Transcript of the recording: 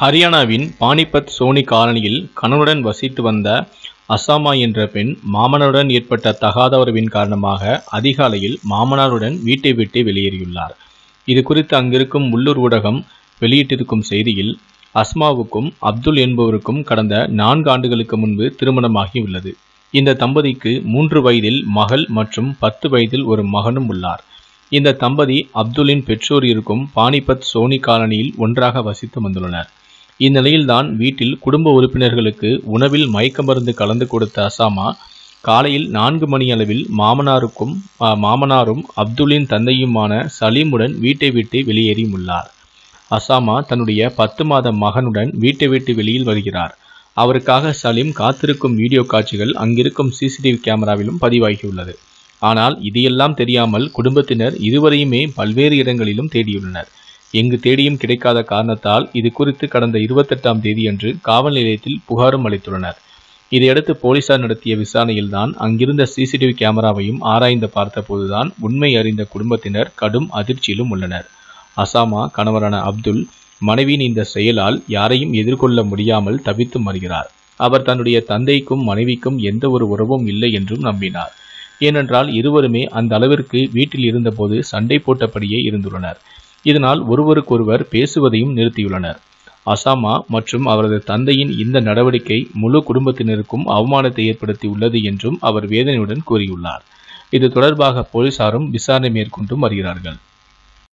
ஹரியானாவின் பானிபத் சோனி காலனியில் கணவனுடன் வசித்து வந்த அசாமா என்ற பெண் மாமனாருடன் ஏற்பட்ட தகாத உறவின் காரணமாக அதிகாலையில் மாமனாருடன் வீட்டை விட்டு வெளியேறியுள்ளார் இது குறித்து அங்கிருக்கும் உள்ளூர் ஊடகம் வெளியிட்டிருக்கும் செய்தியில் அஸ்மாவுக்கும் அப்துல் என்பவருக்கும் கடந்த நான்கு ஆண்டுகளுக்கு முன்பு திருமணமாகியுள்ளது இந்த தம்பதிக்கு மூன்று வயதில் மகள் மற்றும் பத்து வயதில் ஒரு மகனும் உள்ளார் இந்த தம்பதி அப்துல்லின் பெற்றோர் இருக்கும் பானிபத் சோனி காலனியில் ஒன்றாக வசித்து வந்துள்ளனர் இந்நிலையில்தான் வீட்டில் குடும்ப உறுப்பினர்களுக்கு உணவில் மயக்க மருந்து கலந்து கொடுத்த அசாமா காலையில் நான்கு மணி அளவில் மாமனாருக்கும் ஆ, மாமனாரும் அப்துல்லின் தந்தையுமான சலீமுடன் வீட்டை விட்டு வெளியேறியுள்ளார் அசாமா தன்னுடைய பத்து மாத மகனுடன் வீட்டை விட்டு வெளியில் வருகிறார் அவருக்காக சலீம் காத்திருக்கும் வீடியோ காட்சிகள் அங்கிருக்கும் சிசிடிவி கேமராவிலும் பதிவாகியுள்ளது ஆனால் இதையெல்லாம் தெரியாமல் குடும்பத்தினர் இதுவரையுமே பல்வேறு இடங்களிலும் தேடியுள்ளனர் எங்கு தேடியும் கிடைக்காத காரணத்தால் இது குறித்து கடந்த இருபத்தெட்டாம் தேதியன்று காவல் நிலையத்தில் புகாரும் அளித்துள்ளனர் இதையடுத்து போலீசார் நடத்திய விசாரணையில்தான் அங்கிருந்த சிசிடிவி கேமராவையும் ஆராய்ந்து பார்த்தபோதுதான் உண்மை அறிந்த குடும்பத்தினர் கடும் அதிர்ச்சியிலும் உள்ளனர் அசாமா கணவரான அப்துல் மனைவியின் இந்த செயலால் யாரையும் எதிர்கொள்ள முடியாமல் தவித்து வருகிறார் அவர் தன்னுடைய தந்தைக்கும் மனைவிக்கும் எந்த ஒரு உறவும் இல்லை என்றும் நம்பினார் ஏனென்றால் இருவருமே அந்த அளவிற்கு வீட்டில் இருந்தபோது சண்டை போட்டபடியே இருந்துள்ளனர் இதனால் ஒருவருக்கொருவர் பேசுவதையும் நிறுத்தியுள்ளனர் அசாமா மற்றும் அவரது தந்தையின் இந்த நடவடிக்கை முழு குடும்பத்தினருக்கும் அவமானத்தை ஏற்படுத்தி உள்ளது என்றும் அவர் வேதனையுடன் கூறியுள்ளார் இது தொடர்பாக போலீசாரும் விசாரணை மேற்கொண்டும் வருகிறார்கள்